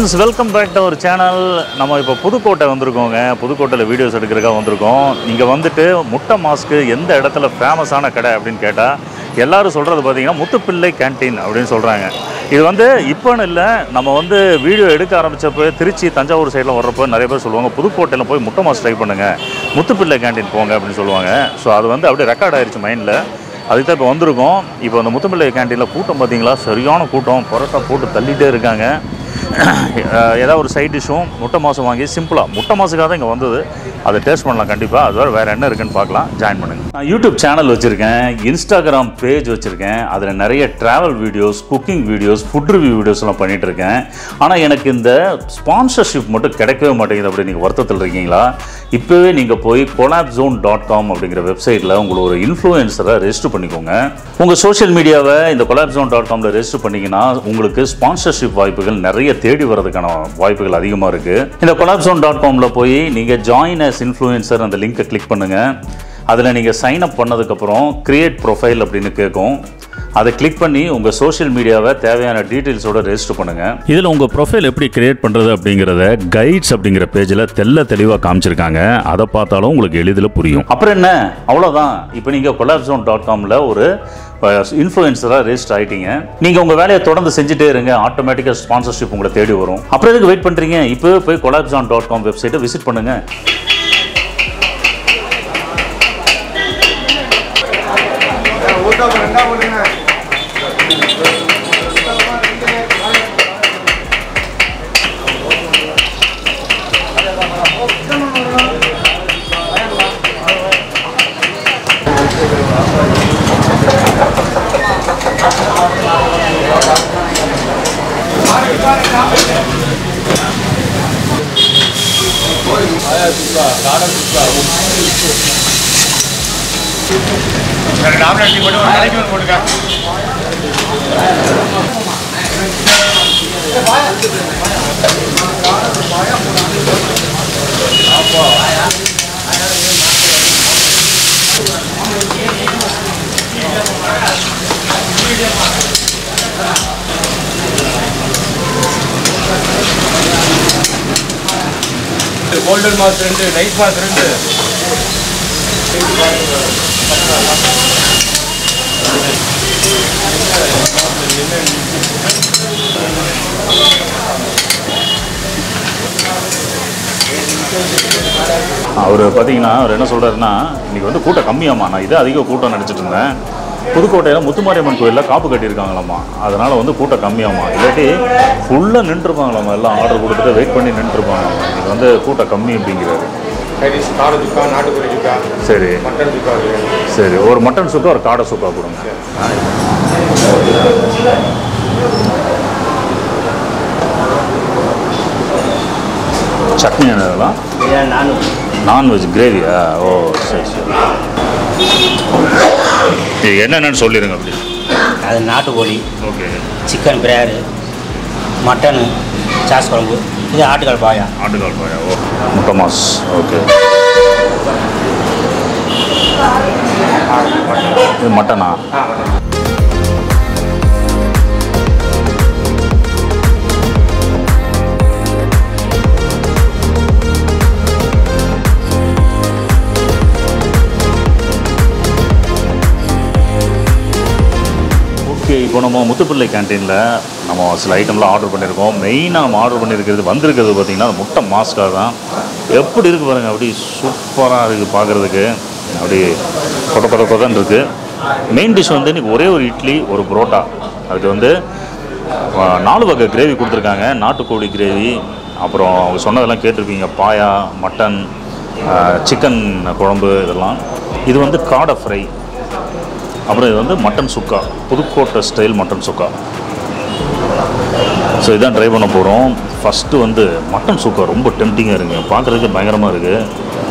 Friends welcome back to our channel நம்ம இப்போ புதுக்கோட்டை வந்திருக்கோங்க புதுக்கோட்டையில் வீடியோஸ் எடுக்கிறதுக்காக வந்திருக்கோம் இங்கே வந்துட்டு முட்டை மாஸ்க்கு எந்த இடத்துல ஃபேமஸான கடை அப்படின்னு கேட்டால் எல்லாரும் சொல்கிறது பார்த்தீங்கன்னா முத்துப்பிள்ளை கேண்டீன் அப்படின்னு சொல்கிறாங்க இது வந்து இப்போன்னு இல்லை நம்ம வந்து வீடியோ எடுக்க ஆரம்பித்தப்போ திருச்சி தஞ்சாவூர் சைடில் வர்றப்போ நிறைய பேர் சொல்லுவாங்க புதுக்கோட்டையில் போய் முட்டை மாஸ் ட்ரை பண்ணுங்கள் முத்துப்பிள்ளை கேண்டீன் போங்க அப்படின்னு சொல்லுவாங்க ஸோ அது வந்து அப்படியே ரெக்கார்ட் ஆயிருச்சு மைண்டில் அதுக்கு தான் இப்போ வந்திருக்கோம் இப்போ அந்த முத்துப்பிள்ளை கேண்டீனில் கூட்டம் பார்த்தீங்களா சரியான கூட்டம் பரோட்டா போட்டு தள்ளிட்டே இருக்காங்க அஹ் ஏதாவது ஒரு சைட் டிஷ்ஷும் முட்டை மாசம் வாங்கி சிம்பிளாக முட்டை மாசுக்காக தான் இங்கே வந்தது அதை டேஸ்ட் பண்ணலாம் கண்டிப்பாக அது வேறு வேறு என்ன இருக்குன்னு பார்க்கலாம் ஜாயின் பண்ணுங்க நான் யூடியூப் சேனல் வச்சுருக்கேன் இன்ஸ்டாகிராம் பேஜ் வச்சுருக்கேன் அதில் நிறைய travel videos cooking videos food review வீடியோஸ்லாம் பண்ணிகிட்டு இருக்கேன் ஆனால் எனக்கு இந்த ஸ்பான்சர்ஷிப் மட்டும் கிடைக்கவே மாட்டேங்குது அப்படி நீங்கள் வருத்தத்தில் இருக்கீங்களா இப்போவே நீங்கள் போய் கொலாப் ஜோன் டாட் காம் அப்படிங்கிற வெப்சைட்டில் உங்களை ஒரு இன்ஃப்ளூயன்சரை ரெஜிஸ்டர் பண்ணிக்கோங்க உங்கள் சோஷியல் மீடியாவை இந்த கொலாப் ஜோன் டாட் காமில் ரெஜிஸ்டர் பண்ணிங்கன்னா உங்களுக்கு ஸ்பான்சர்ஷிப் வாய்ப்புகள் நிறைய தேடி வரதுக்கான வாய்ப்புகள் அதிகமாக இருக்குது இந்த கொலாப் ஜோன் டாட் காமில் போய் நீங்கள் ஜாயின் as இன்ஃப்ளூயன்சர் அந்த லிங்கை கிளிக் பண்ணுங்கள் அதில் நீங்கள் சைன் அப் பண்ணதுக்கப்புறம் கிரியேட் ப்ரொஃபைல் அப்படின்னு கேட்கும் அதை கிளிக் பண்ணி உங்கள் சோஷியல் மீடியாவை தேவையான டீட்டெயில்ஸோட ரெஜிஸ்டர் பண்ணுங்கள் இதில் உங்கள் ப்ரொஃபைல் எப்படி கிரியேட் பண்ணுறது அப்படிங்கிறத கைட்ஸ் அப்படிங்கிற பேஜில் தெல்ல தெளிவாக காமிச்சிருக்காங்க அதை பார்த்தாலும் உங்களுக்கு எளிதில் புரியும் அப்புறம் என்ன அவ்வளோதான் இப்போ நீங்கள் கொலாப்ஸோன் டாட் காமில் ஒரு இன்ஃப்ளூயன்சராக ரெஜிஸ்டர் ஆகிட்டீங்க நீங்கள் உங்கள் வேலையை தொடர்ந்து செஞ்சுட்டே இருங்க ஆட்டோமேட்டிக்காக ஸ்பான்சர்ஷிப் உங்களை தேடி வரும் அப்புறம் எதுக்கு வெயிட் பண்ணுறீங்க இப்போ போய் கொலாப்ஸான் டாட் காம் வெப்சைட்டை விசிட் பண்ணுங்கள் கோல்டன் மாஸ் ரெண்டு நைட் மாஸ் ரெண்டு அவர் பார்த்தீங்கன்னா அவர் என்ன சொல்கிறாருன்னா இன்றைக்கி வந்து கூட்டம் கம்மியாமா நான் இதே அதிக கூட்டம் நினச்சிட்டு இருந்தேன் புதுக்கோட்டையில் முத்துமாரியம்மன் கோயிலில் காப்பு கட்டியிருக்காங்களாம்மா அதனால் வந்து கூட்டம் கம்மியாமா இல்லாட்டி ஃபுல்லாக நின்றுருப்பாங்களாம்மா எல்லாம் ஆர்டர் கொடுத்துட்டு வெயிட் பண்ணி நின்றுருப்பாங்க இன்றைக்கி வந்து கூட்டம் கம்மி அப்படிங்கிறாரு கைடிஸ் காடை சுக்கா நாட்டுக்கோழி சுக்கா சரி மட்டன் சுக்கா இருக்கு. சரி ஒரு மட்டன் சுக்கா ஒரு காடை சுக்கா கொடுங்க சட்னி என்ன இதெல்லாம் நான்வெஜ் கிரேவியா ஓ சரி சரி இது என்னென்னு சொல்லிடுங்க அப்படி அது நாட்டுக்கோழி ஓகே சிக்கன் பிரேயரு மட்டனு சாஸ் குழம்பு இது ஆட்டுக்கால் பாயா ஆட்டுக்கால் பாயா ஓ முட்டை மாஸ் ஓகே இது மட்டனா ஆ மட்டன் ஓகே இப்போ நம்ம முத்துப்பிள்ளை கேண்டீனில் நம்ம சில ஐட்டம்லாம் ஆர்டர் பண்ணியிருக்கோம் மெயினாக நம்ம ஆர்டர் பண்ணியிருக்கிறது வந்திருக்கிறது பார்த்திங்கன்னா அந்த முட்டை மாஸ்காக தான் எப்படி இருக்குது பாருங்கள் அப்படி சூப்பராக இருக்குது பார்க்குறதுக்கு அப்படி கொத கொத கொதன்னு இருக்குது மெயின் டிஷ் வந்து இன்றைக்கி ஒரே ஒரு இட்லி ஒரு புரோட்டா அதுக்கு வந்து ஆ, நாலு வகை கிரேவி கொடுத்துருக்காங்க நாட்டுக்கோழி கிரேவி அப்புறம் அவங்க சொன்னதெல்லாம் கேட்டிருப்பீங்க பாயா மட்டன் சிக்கன் குழம்பு இதெல்லாம் இது வந்து காடை ஃப்ரை அப்புறம் இது வந்து mutton chukka Pudukkottai style mutton chukka so இதான் ட்ரை பண்ண போகிறோம் ஃபஸ்ட்டு வந்து மட்டன் சுக்கா ரொம்ப டெம்டிங்காக இருக்குங்க பார்க்குறதுக்கு பயங்கரமாக இருக்குது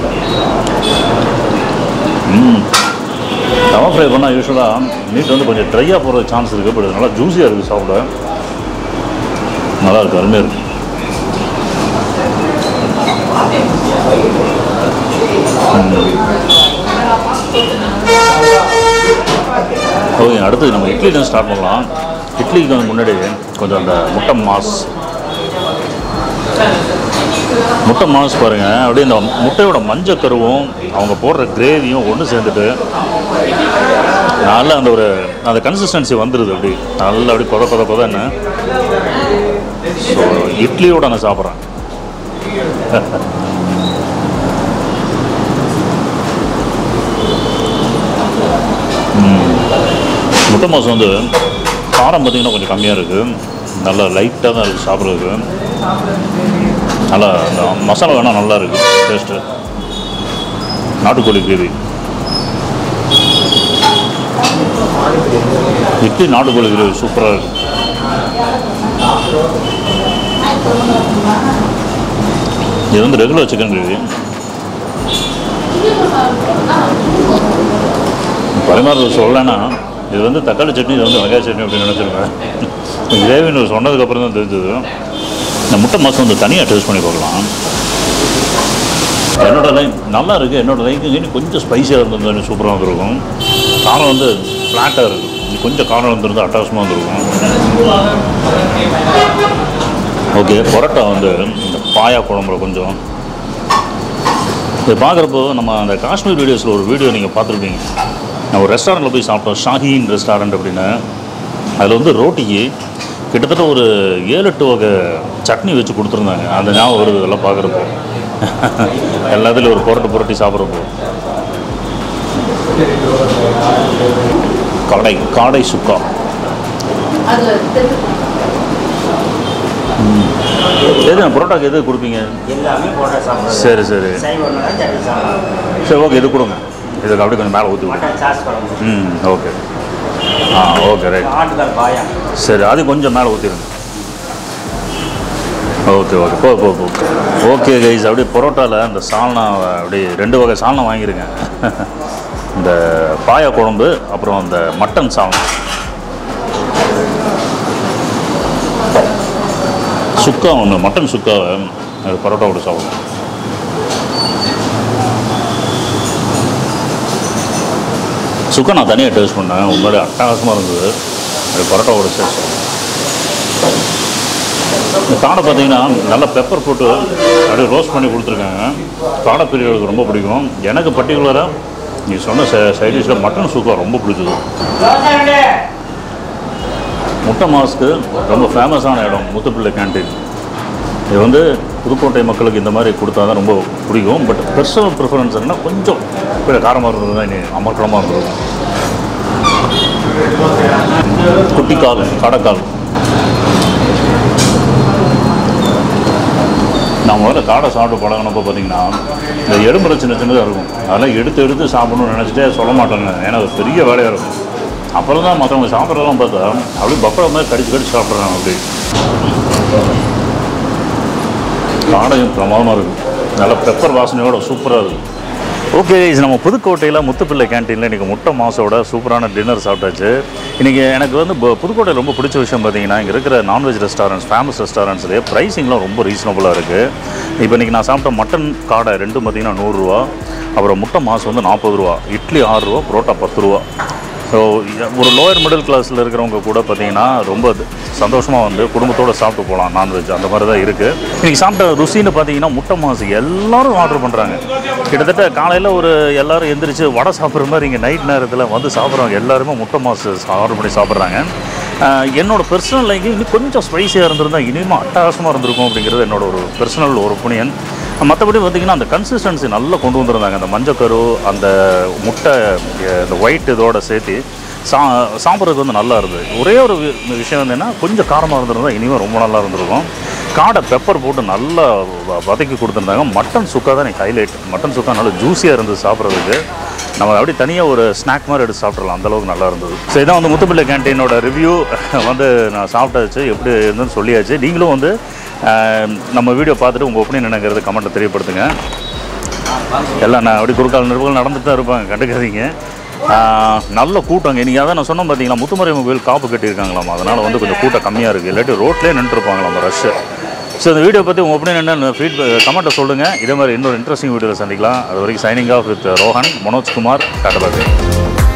ம் தவா ஃப்ரை பண்ணால் யூஸ்வலாக மீட் வந்து கொஞ்சம் ட்ரையாக போகிற சான்ஸ் இருக்குது பட் இது நல்லா ஜூஸியாக இருக்குது சாப்பிட நல்லா இருக்குது அருமையாக இருக்குது ஓகே அடுத்து நம்ம இட்லி தான் ஸ்டார்ட் பண்ணலாம் இட்லிக்கு வந்து முன்னாடி கொஞ்சம் அந்த முட்டை மாஸ் முட்டை மாஸ் பாருங்க அப்படியே இந்த முட்டையோட மஞ்சள் கருவும் அவங்க போடுற கிரேவியும் ஒன்று சேர்ந்துட்டு நல்லா அந்த ஒரு அந்த கன்சிஸ்டன்சி வந்துடுது அப்படி நல்லா அப்படி கொத கொத கொதன்னு ஸோ இட்லியோட நான் சாப்பிட்றேன் முட்டை மாசம் வந்து காரம் பார்த்திங்கன்னா கொஞ்சம் கம்மியாக இருக்குது நல்லா லைட்டாக தான் இருக்குது சாப்பிட்றதுக்கு நல்லா அந்த மசாலா வேணால் நல்லா இருக்குது டேஸ்ட்டு நாட்டுக்கோழி கிரேவி இட்லி நாட்டுக்கோழி கிரேவி சூப்பராக இருக்குது இது வந்து ரெகுலர் சிக்கன் கிரேவி பரிமாறுறது சொல்லலைன்னா இது வந்து தக்காளி சட்னி இது வந்து வெங்காய சட்னி அப்படின்னு நினச்சிருக்கேன் கிரேவின்னு சொன்னதுக்கப்புறம் தான் தெரிஞ்சது இந்த முட்டை மாதம் வந்து தனியாக டேஸ்ட் பண்ணி பார்க்கலாம் என்னோட லைன் நல்லா இருக்குது என்னோட லைக்கு இன்னும் கொஞ்சம் ஸ்பைஸியாக இருந்திருந்தா சூப்பராக வந்துருக்கும் காரம் வந்து ஃப்ளாட்டாக இருக்குது இது கொஞ்சம் காரம் இருந்திருந்தா அட்டகாசமாக வந்துருக்கும் ஓகே பரோட்டா வந்து இந்த பாயா குழம்புல கொஞ்சம் இது பார்க்குறப்போ நம்ம அந்த காஷ்மீர் வீடியோஸில் ஒரு வீடியோ நீங்கள் பார்த்துருப்பீங்க நான் ஒரு ரெஸ்டாரண்ட்டில் போய் சாப்பிட்டோம் ஷாஹீன் ரெஸ்டாரண்ட் அப்படின்னு அதில் வந்து ரோட்டிக்கு கிட்டத்தட்ட ஒரு ஏழு எட்டு வகை சட்னி வச்சு கொடுத்துருந்தாங்க அந்த ஞாபகம் வருது இதெல்லாம் பார்க்குறப்போ எல்லாத்துலேயும் ஒரு புரட்டு புரட்டி சாப்பிட்றப்போ கடை காடை சுக்கா எது பரோட்டாக்கு எது கொடுப்பீங்க எல்லாமே போட்டா சாப்பிடுறது சரி சரி சைவம்னா சட்னி சாப்பிடுவோம் சரி ஓகே இது கொடுங்க இதுக்கு அப்படியே கொஞ்சம் மேலே ஊற்றி விடுங்க மட்டன் சாஸ் குழம்பு ம் ஓகே ஆ ஓகே ரைட் ஆட்டுக்கால் பாயம் சரி அது கொஞ்சம் மேலே ஊற்றிடுங்க ஓகே ஓகே போ போ போ ஓகே கைஸ் அப்படியே பரோட்டாவில் இந்த சால்னா அப்படி ரெண்டு வகை சால்னா வாங்கிருங்க இந்த பாயா குழம்பு அப்புறம் அந்த மட்டன் சால்னா சுக்கா ஒன்று மட்டன் சுக்காவை அது பரோட்டாவோட சாப்பிடணும் சுக்கா நான் தனியாக டேஸ்ட் பண்ணேன் உண்மையிலே அட்டகாசமாக இருந்தது அது பரோட்டாவோட சேர்த்து இந்த காடை பார்த்தீங்கன்னா நல்லா பெப்பர் போட்டு அப்படியே ரோஸ்ட் பண்ணி கொடுத்துருக்காங்க காடை பிரியர்களுக்கு ரொம்ப பிடிக்கும் எனக்கு பர்டிகுலராக நீ சொன்ன சைட் டிஷ்ஷில் மட்டன் சுக்கா ரொம்ப பிடிச்சது முட்டை மாஸ்க்கு ரொம்ப ஃபேமஸான இடம் முத்துப்பிள்ளை கேன்டீன் இது வந்து புதுக்கோட்டை மக்களுக்கு இந்த மாதிரி கொடுத்தா தான் ரொம்ப பிடிக்கும் பட் பர்சனல் ப்ரிஃபரன்ஸ் என்னன்னா கொஞ்சம் கொஞ்சம் காரமாக இருந்தது தான் இனி அமர்க்கலமாக இருந்திருக்கும் குட்டிக்கால் காடைக்கால் நான் முதல்ல காடை சாப்பிட்டு பழகினப்போ பார்த்தீங்கன்னா இந்த எலும்புல சின்ன சின்னதாக இருக்கும் அதெல்லாம் எடுத்து எடுத்து சாப்பிடணும்னு நினச்சிட்டே சொல்ல மாட்டாங்க ஏன்னா அது பெரிய வேலையாக இருக்கும் அப்புறம் தான் மற்றவங்க சாப்பிட்றதெல்லாம் பார்த்தா அப்படியே பப்படம் மாதிரி கடிச்சு கடிச்சு சாப்பிட்றாங்க அப்படி காடையும் பிரமாதமாக இருக்கும் நல்ல பெப்பர் வாசனையோட சூப்பராக இருக்கும் ஓகே இது நம்ம புதுக்கோட்டையில் முத்துப்பிள்ளை கேன்டீனில் இன்றைக்கி முட்டை மாசோட சூப்பரான டின்னர் சாப்பிட்டாச்சு இன்றைக்கி எனக்கு வந்து ப- புதுக்கோட்டையில் ரொம்ப பிடிச்ச விஷயம் பார்த்தீங்கன்னா இங்கே இருக்கிற நான்வெஜ் ரெஸ்டாரண்ட்ஸ் ஃபேமஸ் ரெஸ்டாரண்ட்ஸ்லேயே ப்ரைஸிங்லாம் ரொம்ப ரீசனபுளாக இருக்குது இப்போ இன்றைக்கி நான் சாப்பிட்ட மட்டன் காடை ரெண்டும் பார்த்தீங்கன்னா நூறுரூவா அப்புறம் முட்டை மாசு வந்து நாற்பது ரூபா இட்லி ஆறு ரூபா புரோட்டா பத்து ரூபா ஸோ ஒரு லோயர் மிடில் கிளாஸில் இருக்கிறவங்க கூட பார்த்தீங்கன்னா ரொம்ப சந்தோஷமாக வந்து குடும்பத்தோடு சாப்பிட்டு போகலாம் நான்வெஜ் அந்த மாதிரி தான் இருக்குது இன்றைக்கி சாப்பிட்ட ருசின்னு பார்த்தீங்கன்னா முட்டை மாசு எல்லாரும் ஆர்டர் பண்ணுறாங்க கிட்டத்தட்ட காலையில் ஒரு எல்லாரும் எந்திரிச்சு வடை சாப்பிட்ற மாதிரி இங்கே நைட் நேரத்தில் வந்து சாப்பிட்றவங்க எல்லாருமே முட்டை மாசு ஆர்டர் பண்ணி சாப்பிட்றாங்க ஆஹ் என்னோட பர்சனல் லைக்கு இன்னும் கொஞ்சம் ஸ்பைசியாக இருந்திருந்தா இனிமேல் அட்டகாசமாக இருந்திருக்கும் அப்படிங்கிறது என்னோட ஒரு பர்சனல் ஒரு ஒப்பீனியன் மற்றபடி பார்த்திங்கன்னா அந்த கன்சிஸ்டன்சி நல்லா கொண்டு வந்திருந்தாங்க அந்த மஞ்சக்கரு அந்த முட்டை அஹ் இந்த ஒயிட் இதோட சேர்த்து சா சாப்பிட்றதுக்கு வந்து நல்லா இருந்தது ஒரே ஒரு வி- விஷயம் என்னென்னா கொஞ்சம் காரமாக இருந்திருந்தா இனிமேல் ரொம்ப நல்லா இருந்திருக்கும் காடை பெப்பர் போட்டு நல்லா வ- வதக்கி கொடுத்துருந்தாங்க மட்டன் சுக்கா தான் எனக்கு ஹைலைட் மட்டன் சுக்கா நல்லா ஜூஸியாக இருந்தது சாப்பிட்றதுக்கு நம்ம அப்படியே தனியாக ஒரு ஸ்நாக் மாதிரி எடுத்து சாப்பிட்றலாம் அந்தளவுக்கு நல்லா இருந்தது ஸோ இதான் வந்து முத்துப்பிள்ளை கேன்டீனோட ரிவ்யூ வந்து நான் சாப்பிட்டாச்சு எப்படி இருந்துன்னு சொல்லியாச்சு நீங்களும் வந்து அஹ், நம்ம வீடியோ பார்த்துட்டு உங்கள் ஒப்பீனியன் என்னங்கிறது கமெண்ட்டை தெரியப்படுத்துங்க எல்லாம் நான் அப்படி குறுக்கால் நிறுவனம் நடந்துட்டு தான் இருப்பாங்க கண்டுக்காதீங்க ஆஹ், நல்ல கூட்டங்க இன்றைக்கி அதான் நான் சொன்னேன் பார்த்தீங்களா முத்துமறை கோயில் காப்பு கட்டியிருக்காங்களாமா அதனால் வந்து கொஞ்சம் கூட்டம் கம்மியாக இருக்குது இல்லாட்டி ரோட்லேயே நின்றுருப்பாங்களாம் ரஷ்ஷு ஸோ இந்த வீடியோ பற்றி உங்கள் ஒப்பீனியன் என்ன ஃபீட் கமெண்ட்டை சொல்லுங்கள் இதே மாதிரி இன்னொரு இன்ட்ரெஸ்டிங் வீடியோவில் சந்திக்கலாம் அது வரைக்கும் signing off with Rohan Manojkumar tata பாபே